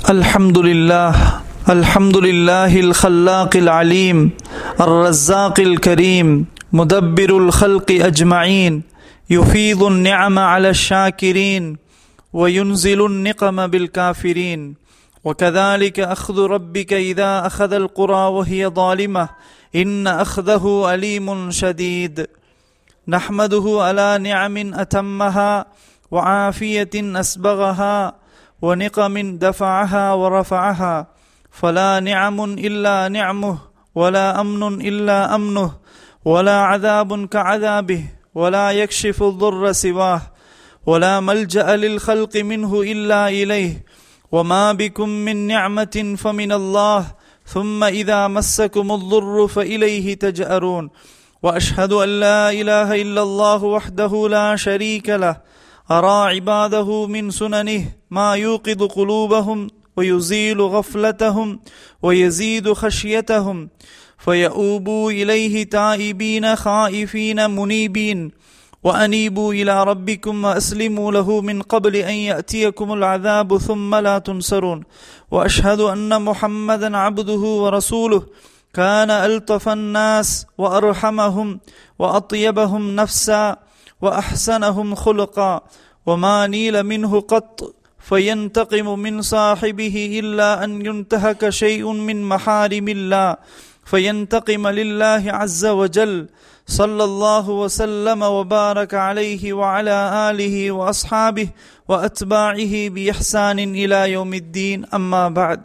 الحمد لله الحمد لله الخلاق العليم الرزاق الكريم مدبر الخلق اجمعين يفيض النعم على الشاكرين وينزل النقم بالكافرين وكذلك اخذ ربك اذا اخذ القرى وهي ظالمه ان اخذه اليم شديد نحمده على نعم اتمها وعافيه اسبغها ونقم دفعها ورفعها فلا نعم الا نعمه ولا امن الا امنه ولا عذاب كعذابه ولا يكشف الضر سواه ولا ملجا للخلق منه الا اليه وما بكم من نعمه فمن الله ثم اذا مسكم الضر فاليه تجارون واشهد ان لا اله الا الله وحده لا شريك له ارى عباده من سننه ما يوقظ قلوبهم ويزيل غفلتهم ويزيد خشيتهم فيؤوبوا اليه تائبين خائفين منيبين وانيبوا الى ربكم واسلموا له من قبل ان ياتيكم العذاب ثم لا تنصرون واشهد ان محمدا عبده ورسوله كان الطف الناس وارحمهم واطيبهم نفسا واحسنهم خلقا وما نيل منه قط فينتقم من صاحبه الا ان ينتهك شيء من محارم الله فينتقم لله عز وجل صلى الله وسلم وبارك عليه وعلى اله واصحابه واتباعه باحسان الى يوم الدين اما بعد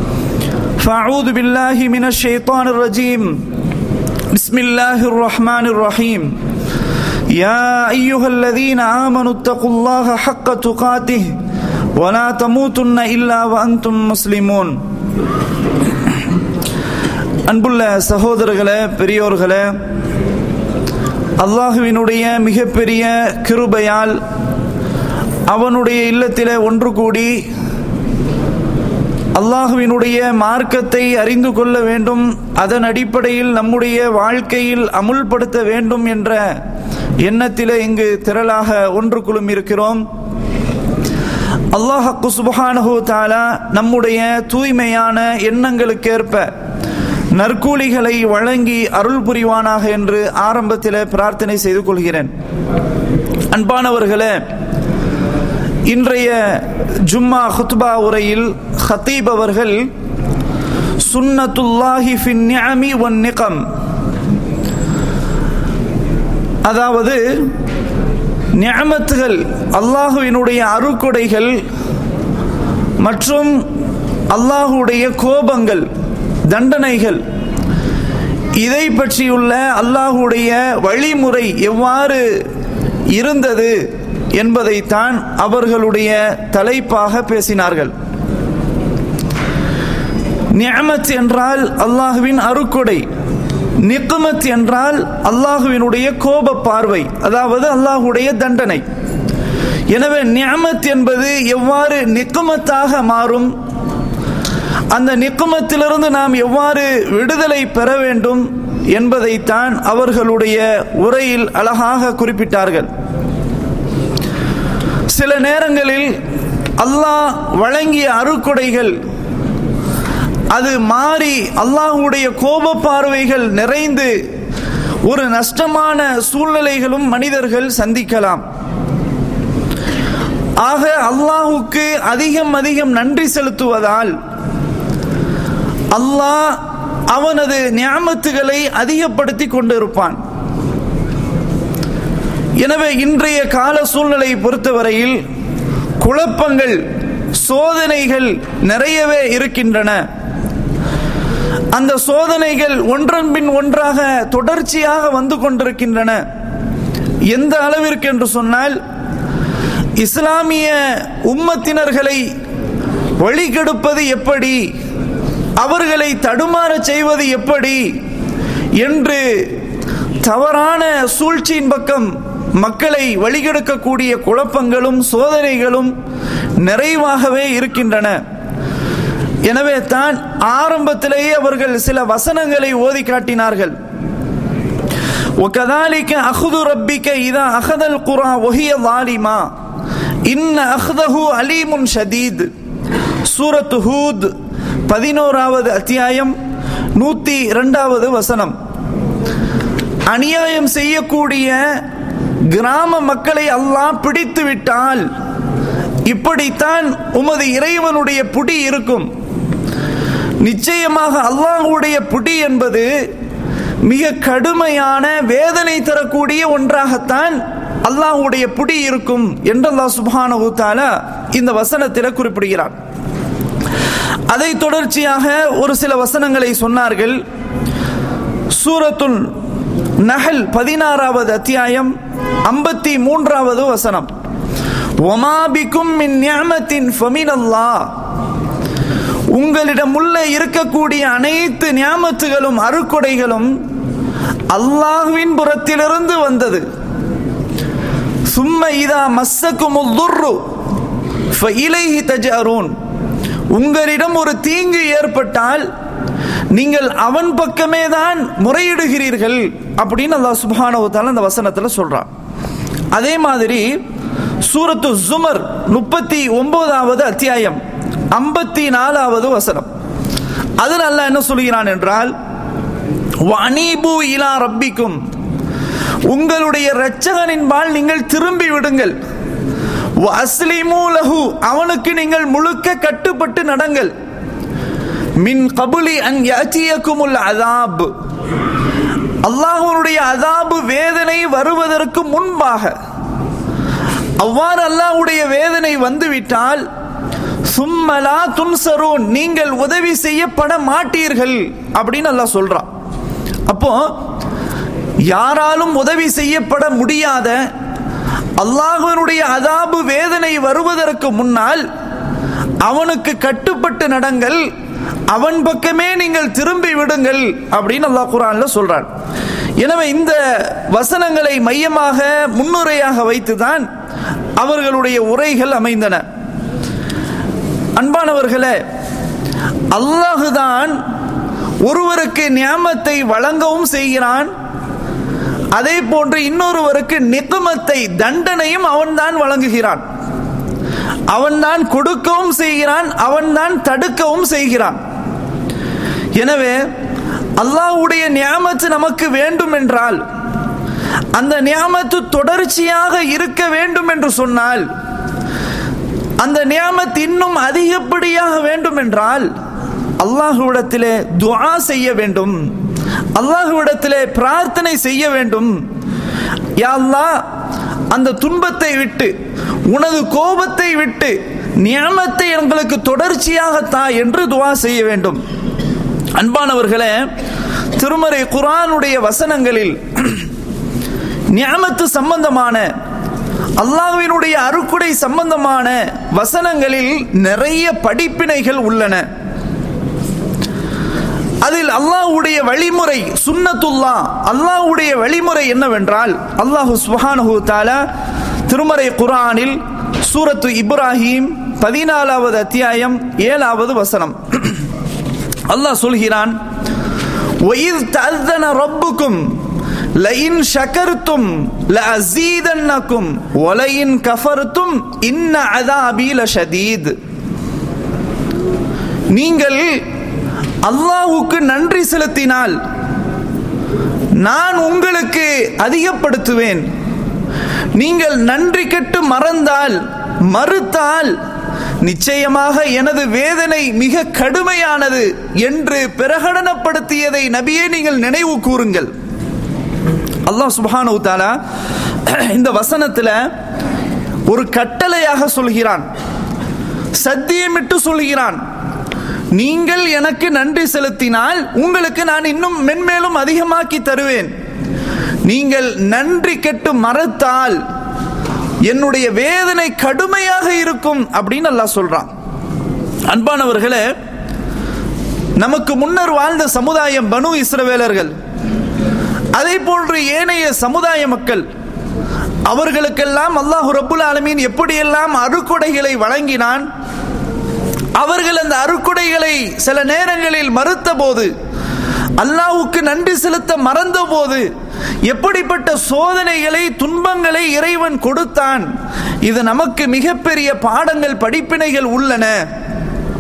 فاعوذ بالله من الشيطان الرجيم بسم الله الرحمن الرحيم يا ايها الذين امنوا اتقوا الله حق تقاته ولا تموتن الا وانتم مسلمون அன்புள்ள சகோதரர்களே பெரியோர்களே அல்லாஹுவினுடைய மிகப்பெரிய கிருபையால் அவனுடைய இல்லத்திலே ஒன்று கூடி அல்லாஹுவினுடைய மார்க்கத்தை அறிந்து கொள்ள வேண்டும் அதன் அடிப்படையில் நம்முடைய வாழ்க்கையில் அமுல்படுத்த வேண்டும் என்ற எண்ணத்திலே இங்கு திரளாக ஒன்று குழும் இருக்கிறோம் அல்லாஹு சுபஹானஹு தாலா நம்முடைய தூய்மையான எண்ணங்களுக்கேற்ப நற்கூலிகளை வழங்கி அருள் புரிவானாக என்று ஆரம்பத்தில் பிரார்த்தனை செய்து கொள்கிறேன் அன்பானவர்களே இன்றைய ஜும்மா ஹுத்பா உரையில் ஹத்தீப் அவர்கள் சுன்னத்துல்லாஹி ஃபின் நிஅமி ஒன் நிகம் அதாவது நியமத்துகள் அல்லாஹுவினுடைய அருக்கொடைகள் மற்றும் அல்லாஹுடைய கோபங்கள் தண்டனைகள் இதை பற்றியுள்ள அல்லாஹுடைய வழிமுறை எவ்வாறு இருந்தது என்பதைத்தான் அவர்களுடைய தலைப்பாக பேசினார்கள் நியமத் என்றால் அல்லாஹுவின் அருக்கொடை நிக்குமத் என்றால் அல்லாஹுவினுடைய கோப பார்வை அதாவது அல்லாஹுடைய தண்டனை எனவே நியமத் என்பது எவ்வாறு நிக்குமத்தாக மாறும் அந்த நிக்குமத்திலிருந்து நாம் எவ்வாறு விடுதலை பெற வேண்டும் என்பதைத்தான் அவர்களுடைய உரையில் அழகாக குறிப்பிட்டார்கள் சில நேரங்களில் அல்லாஹ் வழங்கிய அருக்கொடைகள் அது மாறி அல்லாஹுடைய கோப பார்வைகள் நிறைந்து ஒரு நஷ்டமான சூழ்நிலைகளும் மனிதர்கள் சந்திக்கலாம் ஆக அல்லாஹுக்கு அதிகம் அதிகம் நன்றி செலுத்துவதால் அல்லாஹ் அவனது ஞாபகத்துகளை அதிகப்படுத்தி கொண்டிருப்பான் எனவே இன்றைய கால சூழ்நிலை பொறுத்தவரையில் குழப்பங்கள் சோதனைகள் நிறையவே இருக்கின்றன அந்த சோதனைகள் ஒன்றன் பின் ஒன்றாக தொடர்ச்சியாக வந்து கொண்டிருக்கின்றன எந்த அளவிற்கு என்று சொன்னால் இஸ்லாமிய உம்மத்தினர்களை வழிகெடுப்பது எப்படி அவர்களை தடுமாற செய்வது எப்படி என்று தவறான சூழ்ச்சியின் பக்கம் மக்களை வழிகெடுக்கக்கூடிய குழப்பங்களும் சோதனைகளும் நிறைவாகவே இருக்கின்றன எனவே தான் ஆரம்பத்திலேயே அவர்கள் சில வசனங்களை ஓதி காட்டினார்கள் وكذلك أخذ ربك إذا أخذ القرى وهي ظالمة إن أخذه أليم شديد சூரத்து ஹூத் பதினோராவது அத்தியாயம் நூத்தி இரண்டாவது வசனம் அநியாயம் செய்யக்கூடிய கிராம மக்களை அல்லாஹ் பிடித்து விட்டால் இப்படித்தான் உமது இறைவனுடைய புடி இருக்கும் நிச்சயமாக அல்லாஹுடைய புடி என்பது மிக கடுமையான வேதனை தரக்கூடிய ஒன்றாகத்தான் அல்லாஹுடைய புடி இருக்கும் என்று அல்லாஹ் சுபானு தாலா இந்த வசனத்தில் குறிப்பிடுகிறார் அதை தொடர்ச்சியாக ஒரு சில வசனங்களை சொன்னார்கள் சூரத்துல் நஹல் பதினாறாவது அத்தியாயம் ஐம்பத்தி மூன்றாவது வசனம் ஒமாபிக்கும் மின் ஞாமத்தின் ஃபமின் அல்லாஹ் உங்களிடம் உள்ள இருக்கக்கூடிய அனைத்து ஞாபகத்துகளும் அருக்கொடைகளும் அல்லாஹுவின் புறத்திலிருந்து வந்தது சும்ம இதா மஸ்ஸக்குமுல் துர்ரு ஃபஇலைஹி தஜஅரூன் உங்களிடம் ஒரு தீங்கு ஏற்பட்டால் நீங்கள் அவன் பக்கமே தான் முறையிடுகிறீர்கள் அப்படின்னு அல்லாஹ் சுப்ஹானஹு தஆலா அந்த வசனத்துல சொல்றான் அதே மாதிரி சூரத்து ஜுமர் முப்பத்தி ஒன்பதாவது அத்தியாயம் ஐம்பத்தி நாலாவது வசனம் அதில் அல்லாஹ் என்ன சொல்கிறான் என்றால் வனீபு இலா ரப்பிக்கும் உங்களுடைய இரட்சகனின் பால் நீங்கள் திரும்பி விடுங்கள் அஸ்லிமு லஹு அவனுக்கு நீங்கள் முழுக்க கட்டுப்பட்டு நடங்கள் மின் கபுலி அன் யாச்சியக்குமுல் அதாப் அல்லாஹ்வுடைய அதாபு வேதனை வருவதற்கு முன்பாக அவ்வாறு அல்லாஹ்வுடைய வேதனை வந்துவிட்டால் சும்மலா துன்சரூன் நீங்கள் உதவி செய்யப்பட மாட்டீர்கள் அப்படின்னு அல்லாஹ் சொல்றான் அப்போ யாராலும் உதவி செய்யப்பட முடியாத அல்லாஹனுடைய அதாபு வேதனை வருவதற்கு முன்னால் அவனுக்கு கட்டுப்பட்டு நடங்கள் அவன் பக்கமே நீங்கள் திரும்பி விடுங்கள் அப்படின்னு அல்லாஹ் குரான்ல சொல்றான் எனவே இந்த வசனங்களை மையமாக முன்னுரையாக வைத்துதான் அவர்களுடைய உரைகள் அமைந்தன அன்பானவர்களே அல்லாஹுதான் ஒருவருக்கு ஞாமத்தை வழங்கவும் செய்கிறான் அதே போன்று இன்னொருவருக்கு நிகமத்தை தண்டனையும் அவன்தான் வழங்குகிறான் அவன்தான் கொடுக்கவும் செய்கிறான் அவன்தான் தடுக்கவும் செய்கிறான் எனவே அல்லாஹ்வுடைய நியாமத்து நமக்கு வேண்டும் என்றால் அந்த நியாமத்து தொடர்ச்சியாக இருக்க வேண்டும் என்று சொன்னால் அந்த நியாமத் இன்னும் அதிகப்படியாக வேண்டும் என்றால் அல்லாஹுவிடத்திலே துஆ செய்ய வேண்டும் அல்லாஹுவிடத்திலே பிரார்த்தனை செய்ய வேண்டும் யா அல்லாஹ் அந்த துன்பத்தை விட்டு உனது கோபத்தை விட்டு நியமத்தை எங்களுக்கு தொடர்ச்சியாக தா என்று துவா செய்ய வேண்டும் அன்பானவர்களே திருமறை குரானுடைய வசனங்களில் நியமத்து சம்பந்தமான அல்லாஹ்வினுடைய அருக்குடை சம்பந்தமான வசனங்களில் நிறைய படிப்பினைகள் உள்ளன அதில் அல்லாஹ்வுடைய வழிமுறை சுன்னத்துல்லா அல்லாஹ்வுடைய வழிமுறை என்னவென்றால் அல்லாஹு சுஹானஹு தாலா திருமறை குரானில் சூரத்து இப்ராஹிம் பதினாலாவது அத்தியாயம் ஏழாவது வசனம் அல்லாஹ் சொல்கிறான் وَإِذْ تَأَذَّنَ رَبُّكُمْ لَئِنْ شَكَرْتُمْ لَأَزِيدَنَّكُمْ وَلَئِنْ كَفَرْتُمْ إِنَّ عَذَابِي لَشَدِيدٌ நீங்கள் அல்லாஹுக்கு நன்றி செலுத்தினால் நான் உங்களுக்கு அதிகப்படுத்துவேன் நீங்கள் நன்றி கெட்டு மறந்தால் மறுத்தால் நிச்சயமாக எனது வேதனை மிக கடுமையானது என்று பிரகடனப்படுத்தியதை நபியே நீங்கள் நினைவு கூறுங்கள் அல்லாஹ் சுபானு தாலா இந்த வசனத்தில் ஒரு கட்டளையாக சொல்கிறான் சத்தியமிட்டு சொல்கிறான் நீங்கள் எனக்கு நன்றி செலுத்தினால் உங்களுக்கு நான் இன்னும் மென்மேலும் அதிகமாக்கி தருவேன் நீங்கள் நன்றி கெட்டு மறத்தால் என்னுடைய வேதனை கடுமையாக இருக்கும் அப்படின்னு அல்லாஹ் சொல்றான் அன்பானவர்களே நமக்கு முன்னர் வாழ்ந்த சமுதாயம் பனு இஸ்ரவேலர்கள் அதே போன்று ஏனைய சமுதாய மக்கள் அவர்களுக்கெல்லாம் அல்லாஹு ரப்புல் ஆலமீன் எப்படியெல்லாம் அருக்கொடைகளை வழங்கினான் அவர்கள் அந்த அருக்குடைகளை சில நேரங்களில் மறுத்த போது அல்லாவுக்கு நன்றி செலுத்த மறந்த போது எப்படிப்பட்ட சோதனைகளை துன்பங்களை இறைவன் கொடுத்தான் இது நமக்கு மிகப்பெரிய பாடங்கள் படிப்பினைகள் உள்ளன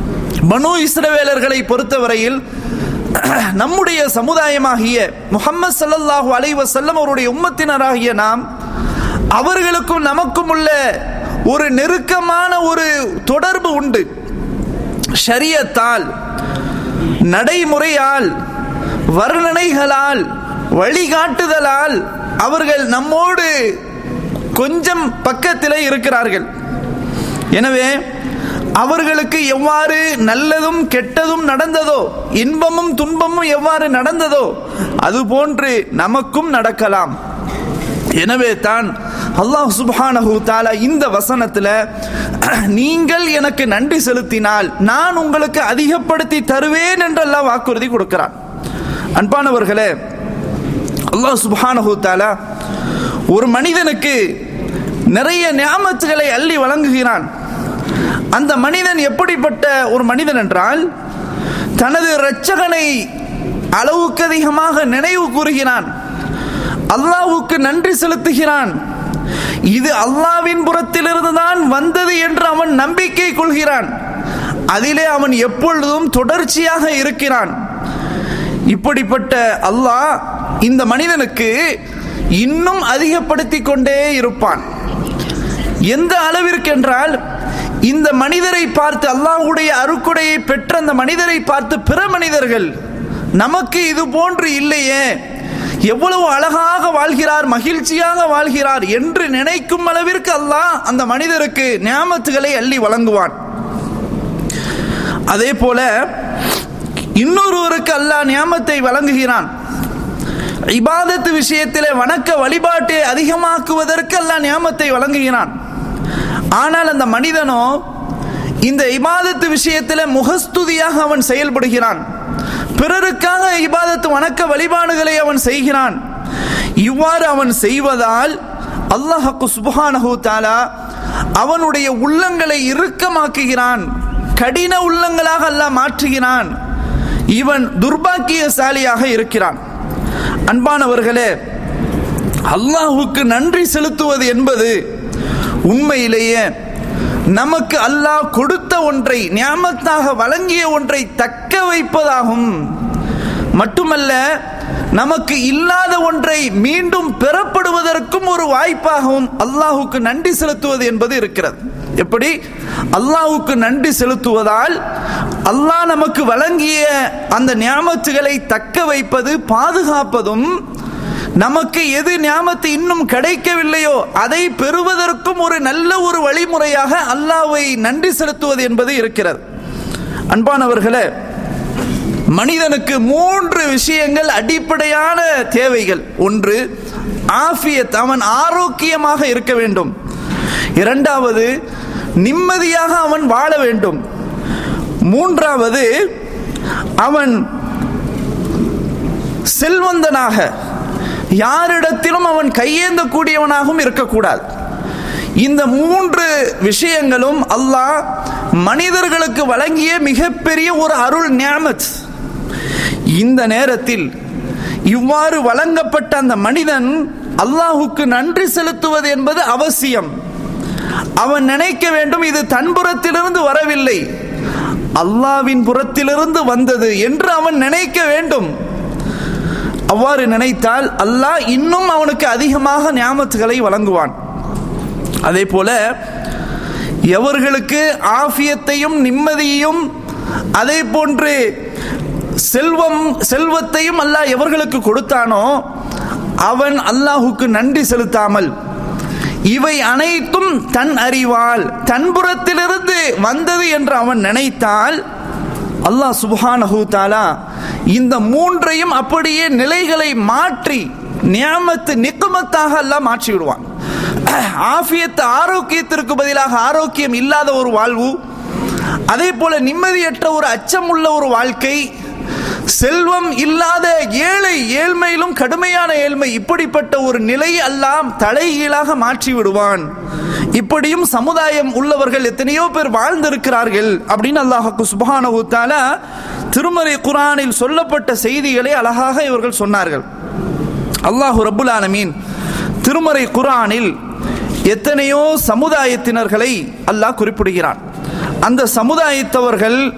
பனு இஸ்ரவேலர்களை பொறுத்தவரையில் நம்முடைய சமுதாயமாகிய முகமது சல்லல்லாஹு அலைஹி வஸல்லம் அவருடைய உம்மத்தினராகிய நாம் அவர்களுக்கும் நமக்கும் உள்ள ஒரு நெருக்கமான ஒரு தொடர்பு உண்டு ஷரியத்தால் நடைமுறையால் வர்ணனைகளால் வழிகாட்டுதலால் அவர்கள் நம்மோடு கொஞ்சம் பக்கத்திலே இருக்கிறார்கள் எனவே அவர்களுக்கு எவ்வாறு நல்லதும் கெட்டதும் நடந்ததோ இன்பமும் துன்பமும் எவ்வாறு நடந்ததோ அதுபோன்று நமக்கும் நடக்கலாம் எனவே தான் அல்லாஹ் சுப்ஹானஹு தாலா இந்த வசனத்துல நீங்கள் எனக்கு நன்றி செலுத்தினால் நான் உங்களுக்கு அதிகப்படுத்தி தருவேன் என்று அல்லாஹ் வாக்குறுதி கொடுக்கிறான் அன்பானவர்களே அல்லாஹ் சுப்ஹானஹு தாலா ஒரு மனிதனுக்கு நிறைய ஞாபகத்துகளை அள்ளி வழங்குகிறான் அந்த மனிதன் எப்படிப்பட்ட ஒரு மனிதன் என்றால் தனது இரட்சகனை அளவுக்கு அதிகமாக நினைவு கூறுகிறான் அல்லாஹ்வுக்கு நன்றி செலுத்துகிறான் இது அல்லாவின் புறத்திலிருந்து தான் வந்தது என்று அவன் நம்பிக்கை கொள்கிறான் அதிலே அவன் எப்பொழுதும் தொடர்ச்சியாக இருக்கிறான் இப்படிப்பட்ட அல்லாஹ் இந்த மனிதனுக்கு இன்னும் அதிகப்படுத்தி கொண்டே இருப்பான் எந்த அளவிற்கு என்றால் இந்த மனிதரை பார்த்து அல்லாஹ்வுடைய அருக்குடையை பெற்ற அந்த மனிதரை பார்த்து பிற மனிதர்கள் நமக்கு இது போன்று இல்லையே எவ்வளவு அழகாக வாழ்கிறார் மகிழ்ச்சியாக வாழ்கிறார் என்று நினைக்கும் அளவிற்கு அல்லாஹ் அந்த மனிதருக்கு ஞாபகத்துகளை அள்ளி வழங்குவான் அதே போல இன்னொருவருக்கு அல்லாஹ் ஞாபகத்தை வழங்குகிறான் இபாதத்து விஷயத்திலே வணக்க வழிபாட்டை அதிகமாக்குவதற்கு அல்லாஹ் ஞாபகத்தை வழங்குகிறான் ஆனால் அந்த மனிதனோ இந்த இபாதத்து விஷயத்தில் முகஸ்துதியாக அவன் செயல்படுகிறான் பிறருக்காக இபாதத்து வணக்க வழிபாடுகளை அவன் செய்கிறான் இவ்வாறு அவன் செய்வதால் அல்லாஹு சுபஹானஹு தாலா அவனுடைய உள்ளங்களை இறுக்கமாக்குகிறான் கடின உள்ளங்களாக அல்லாஹ் மாற்றுகிறான் இவன் துர்பாக்கியசாலியாக இருக்கிறான் அன்பானவர்களே அல்லாஹுக்கு நன்றி செலுத்துவது என்பது உண்மையிலேயே நமக்கு அல்லாஹ் கொடுத்த ஒன்றை ஞாபகத்தாக வழங்கிய ஒன்றை தக்க வைப்பதாகும் மட்டுமல்ல நமக்கு இல்லாத ஒன்றை மீண்டும் பெறப்படுவதற்கும் ஒரு வாய்ப்பாகவும் அல்லாஹுக்கு நன்றி செலுத்துவது என்பது இருக்கிறது எப்படி அல்லாஹுக்கு நன்றி செலுத்துவதால் அல்லாஹ் நமக்கு வழங்கிய அந்த ஞாபகத்துகளை தக்க வைப்பது பாதுகாப்பதும் நமக்கு எது ஞாபகத்து இன்னும் கிடைக்கவில்லையோ அதை பெறுவதற்கும் ஒரு நல்ல ஒரு வழிமுறையாக அல்லாவை நன்றி செலுத்துவது என்பது இருக்கிறது அன்பானவர்களே மனிதனுக்கு மூன்று விஷயங்கள் அடிப்படையான தேவைகள் ஒன்று ஆஃபியத் அவன் ஆரோக்கியமாக இருக்க வேண்டும் இரண்டாவது நிம்மதியாக அவன் வாழ வேண்டும் மூன்றாவது அவன் செல்வந்தனாக யாரிடத்திலும் அவன் கையேந்தக்கூடியவனாகவும் இருக்கக்கூடாது இந்த மூன்று விஷயங்களும் அல்லாஹ் மனிதர்களுக்கு வழங்கிய மிகப்பெரிய ஒரு அருள் ஞாமத் இந்த நேரத்தில் இவ்வாறு வழங்கப்பட்ட அந்த மனிதன் அல்லாஹுக்கு நன்றி செலுத்துவது என்பது அவசியம் அவன் நினைக்க வேண்டும் இது தன் புறத்திலிருந்து வரவில்லை அல்லாவின் புறத்திலிருந்து வந்தது என்று அவன் நினைக்க வேண்டும் அவ்வாறு நினைத்தால் அல்லாஹ் இன்னும் அவனுக்கு அதிகமாக ஞாபகத்துகளை வழங்குவான் அதே போல எவர்களுக்கு ஆஃபியத்தையும் நிம்மதியையும் அதே போன்று செல்வம் செல்வத்தையும் அல்லாஹ் எவர்களுக்கு கொடுத்தானோ அவன் அல்லாஹுக்கு நன்றி செலுத்தாமல் இவை அனைத்தும் தன் அறிவால் தன் புறத்திலிருந்து வந்தது என்று அவன் நினைத்தால் அல்லாஹ் சுபஹானஹு தாலா இந்த மூன்றையும் அப்படியே நிலைகளை மாற்றி நியாமத்து நிக்குமத்தாக அல்லாஹ் மாற்றி விடுவான் ஆஃபியத்து ஆரோக்கியத்திற்கு பதிலாக ஆரோக்கியம் இல்லாத ஒரு வாழ்வு அதே போல நிம்மதியற்ற ஒரு அச்சம் உள்ள ஒரு வாழ்க்கை செல்வம் இல்லாத ஏழை ஏழ்மையிலும் கடுமையான ஏழ்மை இப்படிப்பட்ட ஒரு நிலை எல்லாம் தலைகீழாக மாற்றி விடுவான் இப்படியும் சமுதாயம் உள்ளவர்கள் எத்தனையோ பேர் வாழ்ந்திருக்கிறார்கள் அப்படின்னு அல்லாஹுக்கு சுபஹானஹு தஆலா திருமறை குரானில் சொல்லப்பட்ட செய்திகளை அழகாக இவர்கள் சொன்னார்கள் அல்லாஹு ரப்புல் ஆலமீன் திருமறை குரானில் எத்தனையோ சமுதாயத்தினர்களை அல்லாஹ் குறிப்பிடுகிறான் அந்த சமுதாயத்தவர்கள்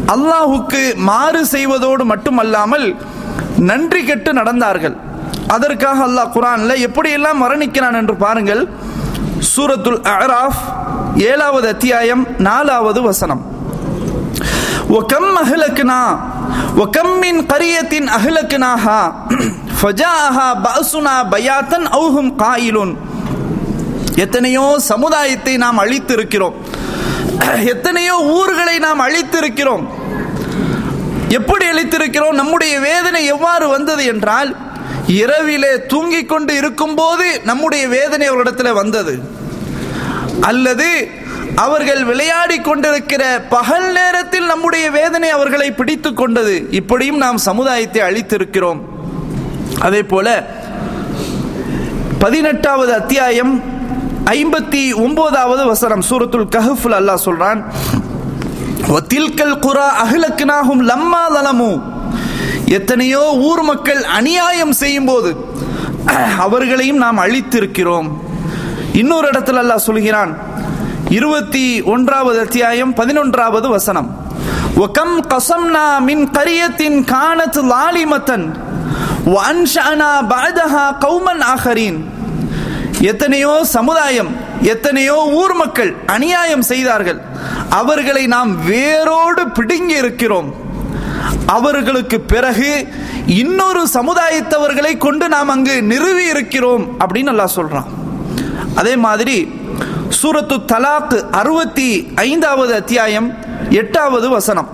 அல்லாஹுக்கு மாறு செய்வதோடு மட்டுமல்லாமல் நன்றி கெட்டு நடந்தார்கள் அதற்காக அல்லாஹ் குரான்ல எப்படியெல்லாம் மரணிக்கிறான் என்று பாருங்கள் சூரத்துல் அராஃப் ஏழாவது அத்தியாயம் நாலாவது வசனம் وكم أهلكنا وكم من قرية أهلكناها فجاءها بأسنا بياتا أو هم قائلون எத்தனையோ சமுதாயத்தை நாம் அழித்திருக்கிறோம் எத்தனையோ ஊர்களை நாம் அழித்திருக்கிறோம் எப்படி அழித்திருக்கிறோம் நம்முடைய வேதனை எவ்வாறு வந்தது என்றால் இரவிலே தூங்கிக் கொண்டு இருக்கும்போது நம்முடைய வேதனை அவரிடத்தில் வந்தது அல்லது அவர்கள் விளையாடி கொண்டிருக்கிற பகல் நேரத்தில் நம்முடைய வேதனை அவர்களை பிடித்து கொண்டது இப்படியும் நாம் சமுதாயத்தை அழித்திருக்கிறோம் அதே போல பதினெட்டாவது அத்தியாயம் ஐம்பத்தி ஒன்பதாவது வசனம் சூரத்துல் கஹஃபுல் அல்லாஹ் சொல்றான் வத்தில்கல் குரா அகிலக்குனாகும் லம்மா லலமு எத்தனையோ ஊர் மக்கள் அநியாயம் செய்யும் போது அவர்களையும் நாம் அழித்திருக்கிறோம் இன்னொரு இடத்துல அல்லாஹ் சொல்கிறான் இருபத்தி ஒன்றாவது அத்தியாயம் பதினொன்றாவது வசனம் ஒகம் கசம்னா மின் கரியத்தின் காணத்து லாலிமத்தன் வன்ஷானா பாதஹா கௌமன் ஆஹரீன் எத்தனையோ சமுதாயம் எத்தனையோ ஊர் மக்கள் அநியாயம் செய்தார்கள் அவர்களை நாம் வேரோடு பிடுங்கி இருக்கிறோம் அவர்களுக்கு பிறகு இன்னொரு சமுதாயத்தவர்களை கொண்டு நாம் அங்கு நிறுவி இருக்கிறோம் அப்படின்னு அல்லாஹ் சொல்றான் அதே மாதிரி சூரத்து தலாக் அறுபத்தி ஐந்தாவது அத்தியாயம் எட்டாவது வசனம்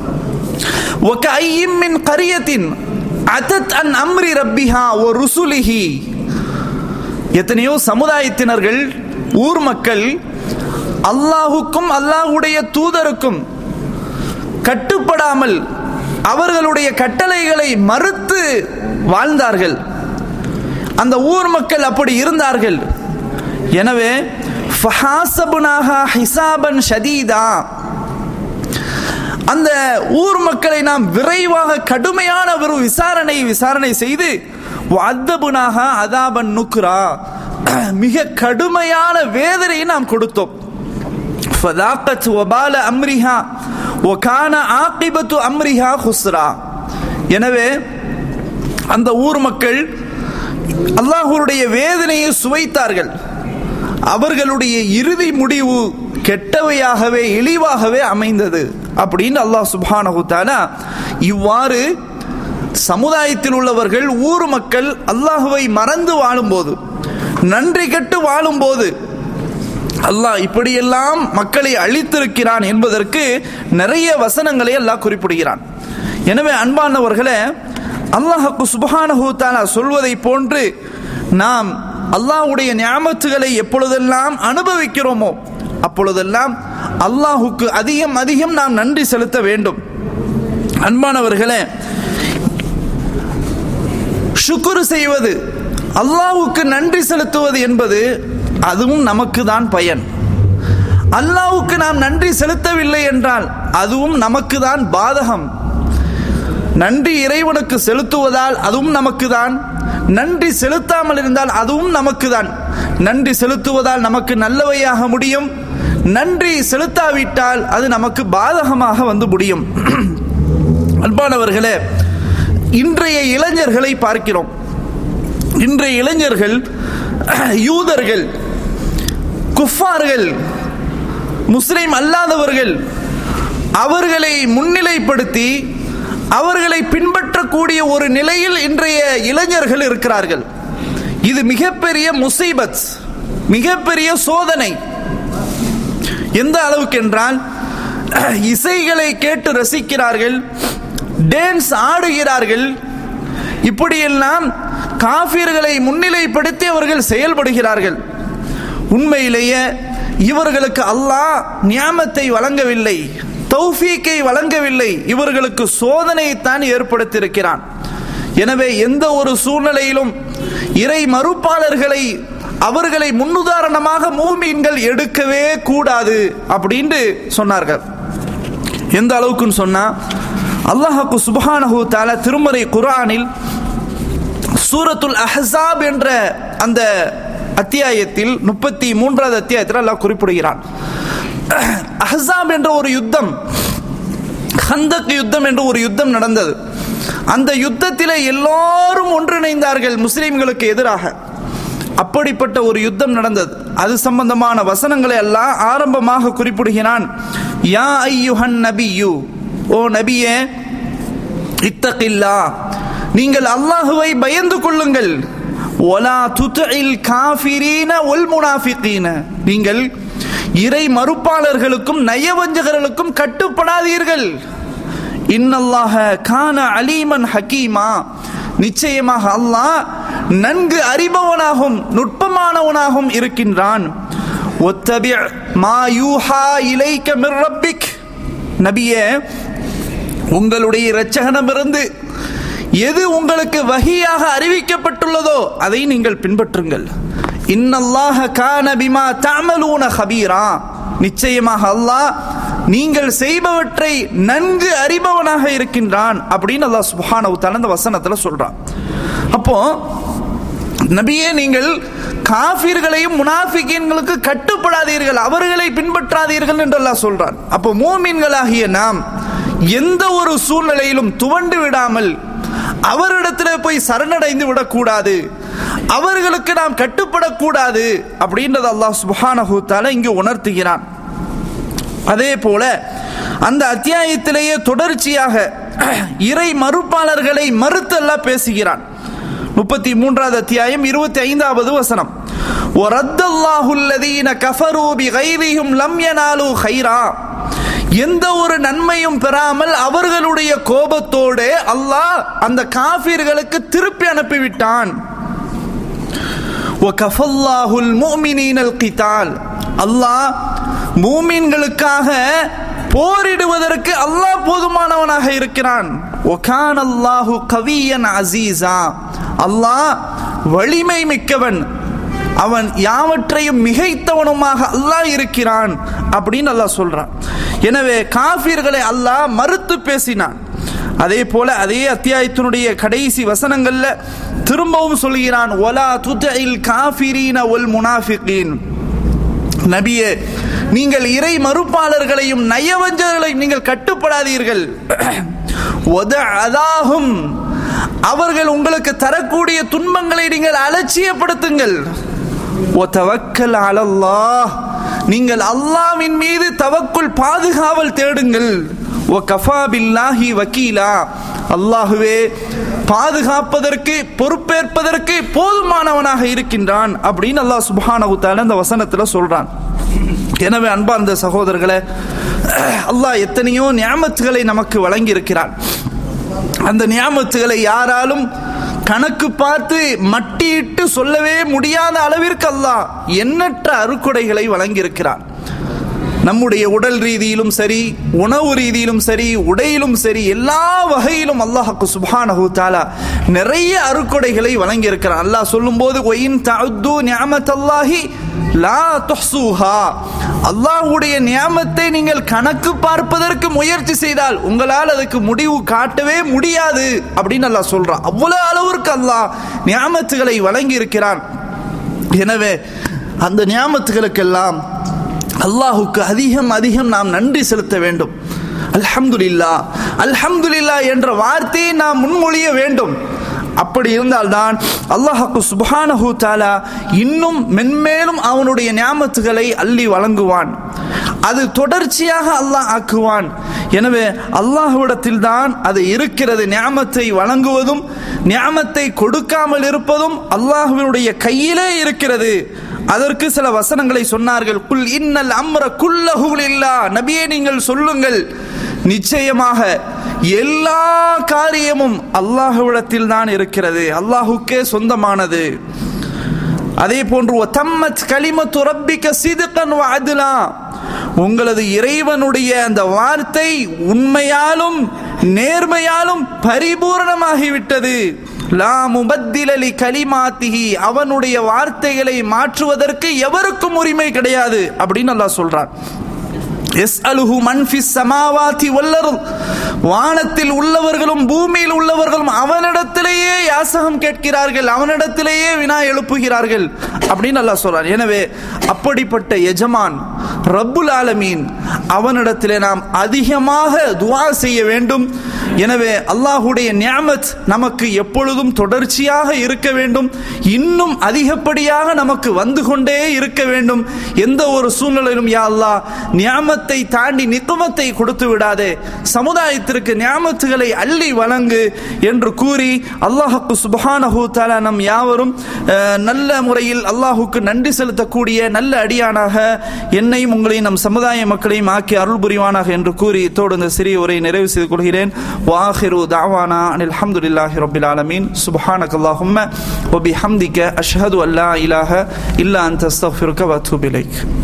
وكأي من قرية أتت عن أمر ربها ورسله எத்தனையோ சமுதாயத்தினர்கள் ஊர் மக்கள் அல்லாஹுக்கும் அல்லாஹுடைய தூதருக்கும் கட்டுப்படாமல் அவர்களுடைய கட்டளைகளை மறுத்து வாழ்ந்தார்கள் அந்த ஊர் மக்கள் அப்படி இருந்தார்கள் எனவே ஃபஹாசபுனாஹா ஹிசாபன் ஷதீதா அந்த ஊர் மக்களை நாம் விரைவாக கடுமையான ஒரு விசாரணை விசாரணை செய்து வத்தபுனாக அதாபன் நுக்ரா மிக கடுமையான வேதனையை நாம் கொடுத்தோம் فذاقت وبال أمرها وكان عاقبة أمرها خسرا எனவே அந்த ஊர் மக்கள் அல்லாஹுடைய வேதனையை சுவைத்தார்கள் அவர்களுடைய இறுதி முடிவு கெட்டவையாகவே இழிவாகவே அமைந்தது அப்படின்னு அல்லாஹ் சுபானஹு தாலா இவ்வாறு சமுதாயத்தில் உள்ளவர்கள் ஊர் மக்கள் அல்லாஹுவை மறந்து வாழும்போது நன்றி கெட்டு வாழும்போது அல்லாஹ் இப்படியெல்லாம் மக்களை அழித்திருக்கிறான் என்பதற்கு நிறைய வசனங்களை அல்லாஹ் குறிப்பிடுகிறான் எனவே அன்பானவர்களே அல்லாஹுக்கு சுபஹானஹு தாலா சொல்வதை போன்று நாம் அல்லாஹுடைய ஞாபகத்துகளை எப்பொழுதெல்லாம் அனுபவிக்கிறோமோ அப்பொழுதெல்லாம் அல்லாஹுக்கு அதிகம் அதிகம் நாம் நன்றி செலுத்த வேண்டும் அன்பானவர்களே சுக்குரு செய்வது அல்லாஹுக்கு நன்றி செலுத்துவது என்பது அதுவும் நமக்கு தான் பயன் அல்லாஹுக்கு நாம் நன்றி செலுத்தவில்லை என்றால் அதுவும் நமக்கு தான் பாதகம் நன்றி இறைவனுக்கு செலுத்துவதால் அதுவும் நமக்கு தான் நன்றி செலுத்தாமல் இருந்தால் அதுவும் நமக்கு தான் நன்றி செலுத்துவதால் நமக்கு நல்லவையாக முடியும் நன்றி செலுத்தாவிட்டால் அது நமக்கு பாதகமாக வந்து முடியும் அன்பானவர்களே இன்றைய இளைஞர்களை பார்க்கிறோம் இன்றைய இளைஞர்கள் யூதர்கள் குஃபார்கள் முஸ்லிம் அல்லாதவர்கள் அவர்களை முன்னிலைப்படுத்தி அவர்களை பின்பற்றக்கூடிய ஒரு நிலையில் இன்றைய இளைஞர்கள் இருக்கிறார்கள் இது மிகப்பெரிய முசைபத் மிகப்பெரிய சோதனை எந்த அளவுக்கு என்றால் இசைகளை கேட்டு ரசிக்கிறார்கள் டான்ஸ் ஆடுகிறார்கள் இப்படியெல்லாம் காஃபியர்களை முன்னிலைப்படுத்தி அவர்கள் செயல்படுகிறார்கள் உண்மையிலேயே இவர்களுக்கு அல்லாஹ் நியாமத்தை வழங்கவில்லை தௌஃபீக்கை வழங்கவில்லை இவர்களுக்கு சோதனையைத்தான் ஏற்படுத்தியிருக்கிறான் எனவே எந்த ஒரு சூழ்நிலையிலும் இறை மறுப்பாளர்களை அவர்களை முன்னுதாரணமாக மூமீன்கள் எடுக்கவே கூடாது அப்படின்ட்டு சொன்னார்கள் எந்த அளவுக்குன்னு சொன்னா அல்லாஹாக்கு சுபஹானஹு தால திருமறை குரானில் சூரத்துல் அஹசாப் என்ற அந்த அத்தியாயத்தில் முப்பத்தி மூன்றாவது அத்தியாயத்தில் அல்லாஹ் குறிப்பிடுகிறான் அஹசாப் என்ற ஒரு யுத்தம் ஹந்தக் யுத்தம் என்று ஒரு யுத்தம் நடந்தது அந்த யுத்தத்தில் எல்லாரும் ஒன்றிணைந்தார்கள் முஸ்லிம்களுக்கு எதிராக அப்படிப்பட்ட ஒரு யுத்தம் நடந்தது அது சம்பந்தமான வசனங்களை எல்லாம் ஆரம்பமாக குறிப்பிடுகிறான் யா ஐயுஹன் நபியு ஓ நபியே இத்தகில்லா நீங்கள் அல்லாஹுவை பயந்து கொள்ளுங்கள் ஒலா துத்தில் காஃபிரீன ஒல் முனாஃபிகீன நீங்கள் இறை மறுப்பாளர்களுக்கும் நயவஞ்சகர்களுக்கும் கட்டுப்படாதீர்கள் இன்னல்லாஹ கான அலீமன் ஹக்கீமா நிச்சயமாக அல்லாஹ் நன்கு அறிபவனாகவும் நுட்பமானவனாகவும் இருக்கின்றான் ஒத்தபி மா யூஹா இலைக்க மிர் ரப்பிக் நபியே உங்களுடைய இரட்சகனமிருந்து எது உங்களுக்கு வகியாக அறிவிக்கப்பட்டுள்ளதோ அதை நீங்கள் பின்பற்றுங்கள் இன்னல்லாஹ கான பிமா தஅமலூன ஹபீரா நிச்சயமாக அல்லாஹ் நீங்கள் செய்பவற்றை நன்கு அறிபவனாக இருக்கின்றான் அப்படின்னு அல்லாஹ் சுப்ஹானஹு தஆலா அந்த வசனத்துல சொல்றான் அப்போ நபியே நீங்கள் காஃபிர்களையும் முனாஃபிகீன்களுக்கு கட்டுப்படாதீர்கள் அவர்களை பின்பற்றாதீர்கள் என்று அல்லாஹ் சொல்றான் அப்போ மூமின்களாகிய நாம் எந்த ஒரு சூழ்நிலையிலும் துவண்டு விடாமல் அவரிடத்தில் போய் சரணடைந்து விடக்கூடாது அவர்களுக்கு நாம் கட்டுப்படக்கூடாது அப்படின்றது அல்லாஹ் சுப்ஹானஹு தஆலா இங்கு உணர்த்துகிறான் அதே போல அந்த அத்தியாயத்திலேயே தொடர்ச்சியாக இறை மறுப்பாளர்களை மறுத்து அல்லாஹ் பேசுகிறான் முப்பத்தி மூன்றாவது அத்தியாயம் இருபத்தி ஐந்தாவது வசனம் وَرَدَّ اللَّهُ الَّذِينَ كَفَرُوا بِغَيْرِهِمْ لَمْ يَنَالُوا خَيْرًا எந்த ஒரு நன்மையும் பெறாமல் அவர்களுடைய கோபத்தோடு அல்லாஹ் அந்த காஃபிர்களுக்கு திருப்பி அனுப்பிவிட்டான் وَكَفَى اللَّهُ الْمُؤْمِنِينَ الْقِتَالَ அல்லாஹ் மூமின்களுக்காக போரிடுவதற்கு அல்லாஹ் போதுமானவனாக இருக்கிறான் ஒகான் அல்லாஹு கவியன் அசீசா அல்லாஹ் வலிமை மிக்கவன் அவன் யாவற்றையும் மிகைத்தவனுமாக அல்லாஹ் இருக்கிறான் அப்படின்னு அல்லாஹ் சொல்றான் எனவே காஃபிர்களை அல்லாஹ் மறுத்து பேசினான் அதே போல அதே அத்தியாயத்தினுடைய கடைசி வசனங்கள்ல திரும்பவும் சொல்கிறான் ஒலா துதைல் காஃபிரீன ஒல் முனாஃபிகீன் நபியே நீங்கள் இறை மறுப்பாளர்களையும் நயவஞ்சகர்களையும் நீங்கள் கட்டுப்படாதீர்கள் அதாகும் அவர்கள் உங்களுக்கு தரக்கூடிய துன்பங்களை நீங்கள் அலட்சியப்படுத்துங்கள் ஒத்தவக்கல் அலல்லாஹ் நீங்கள் அல்லாவின் மீது தவக்குள் பாதுகாவல் தேடுங்கள் ஓ கஃபா பில்லாஹி வக்கீலா அல்லாஹுவே பாதுகாப்பதற்கு பொறுப்பேற்பதற்கு போதுமானவனாக இருக்கின்றான் அப்படின்னு அல்லாஹ் சுப்ஹானஹு தஆலா அந்த வசனத்துல சொல்றான் எனவே அன்பார்ந்த சகோதரர்களே அல்லாஹ் எத்தனையோ நியாமத்துகளை நமக்கு வழங்கி இருக்கிறான் அந்த நியாமத்துகளை யாராலும் கணக்கு பார்த்து மட்டியிட்டு சொல்லவே முடியாத அளவிற்கு அல்லாஹ் எண்ணற்ற அருக்குடைகளை வழங்கியிருக்கிறான் நம்முடைய உடல் ரீதியிலும் சரி உணவு ரீதியிலும் சரி உடையிலும் சரி எல்லா வகையிலும் அல்லாஹுக்கு சுபானஹு தாலா நிறைய அருக்கொடைகளை வழங்கி இருக்கிறான் அல்லாஹ் சொல்லும்போது ஒயின் தஅத்து நிஅமத்தல்லாஹி லா துஹ்சுஹா அல்லாஹ்வுடைய நியாமத்தை நீங்கள் கணக்கு பார்ப்பதற்கு முயற்சி செய்தால் உங்களால் அதுக்கு முடிவு காட்டவே முடியாது அப்படின்னு அல்லாஹ் சொல்றான் அவ்வளவு அளவிற்கு அல்லாஹ் நியாமத்துகளை வழங்கி இருக்கிறான் எனவே அந்த நியாமத்துகளுக்கெல்லாம் அல்லாஹுக்கு அதிகம் அதிகம் நாம் நன்றி செலுத்த வேண்டும் அல்ஹம்துலில்லா அல்ஹம்துலில்லா என்ற வார்த்தையை நாம் முன்மொழிய வேண்டும் அப்படி இருந்தால்தான் அல்லாஹுக்கு சுபஹானஹு தாலா இன்னும் மென்மேலும் அவனுடைய ஞாபகத்துகளை அள்ளி வழங்குவான் அது தொடர்ச்சியாக அல்லாஹ் ஆக்குவான் எனவே அல்லாஹ்விடத்தில் தான் அது இருக்கிறது ஞாமத்தை வழங்குவதும் ஞாமத்தை கொடுக்காமல் இருப்பதும் அல்லாஹுவினுடைய கையிலே இருக்கிறது அதற்கு சில வசனங்களை சொன்னார்கள் குல் இன்னல் அம்ர குல்லஹுல் இல்லா நபியே நீங்கள் சொல்லுங்கள் நிச்சயமாக எல்லா காரியமும் அல்லாஹுவிடத்தில் தான் இருக்கிறது அல்லாஹுக்கே சொந்தமானது அதே போன்று தம்மத் கலிமத்து ரப்பிக்க சிதுக்கன் அதுலா உங்களது இறைவனுடைய அந்த வார்த்தை உண்மையாலும் நேர்மையாலும் பரிபூரணமாகிவிட்டது லா முபத்திலலி கலிமாத்திஹி அவனுடைய வார்த்தைகளை மாற்றுவதற்கு எவருக்கும் உரிமை கிடையாது அப்படின்னு அல்லாஹ் சொல்றான் எஸ் அலுஹு மன்ஃபிஸ் சமாவாத்தி வல்லரும் வானத்தில் உள்ளவர்களும் பூமியில் உள்ளவர்களும் அவனிடத்திலேயே யாசகம் கேட்கிறார்கள் அவனிடத்திலேயே வினா எழுப்புகிறார்கள் அப்படின்னு அல்லாஹ் சொல்றான் எனவே அப்படிப்பட்ட எஜமான் ரப்புல் ஆலமீன் அவனிடத்திலே நாம் அதிகமாக துவா செய்ய வேண்டும் எனவே அல்லாஹுடைய நியாமத் நமக்கு எப்பொழுதும் தொடர்ச்சியாக இருக்க வேண்டும் இன்னும் அதிகப்படியாக நமக்கு வந்து கொண்டே இருக்க வேண்டும் எந்த ஒரு சூழ்நிலையிலும் யா அல்லாஹ் நியாமத்தை தாண்டி நிக்குமத்தை கொடுத்து விடாதே சமுதாயத்திற்கு நியாமத்துகளை அள்ளி வழங்கு என்று கூறி அல்லாஹுக்கு சுபஹானஹு தஆலா நம் யாவரும் அஹ், நல்ல முறையில் அல்லாஹுக்கு நன்றி செலுத்தக்கூடிய நல்ல அடியானாக என்னையும் உங்களையும் நம் சமுதாய மக்களையும் ஆக்கி அருள் புரிவானாக என்று கூறி இத்தோடு இந்த சிறிய உரையை நிறைவு செய்து கொள்கிறேன் வாஹிரு தாவானா அனில் அல்ஹம்துலில்லாஹி ரப்பில் ஆலமீன் சுப்ஹானக அல்லாஹும்ம வபிஹம்திக அஷ்ஹது அல்லா இலாஹ இல்லா அன்த அஸ்தக்ஃபிருக வ அத்தூபு இலைக்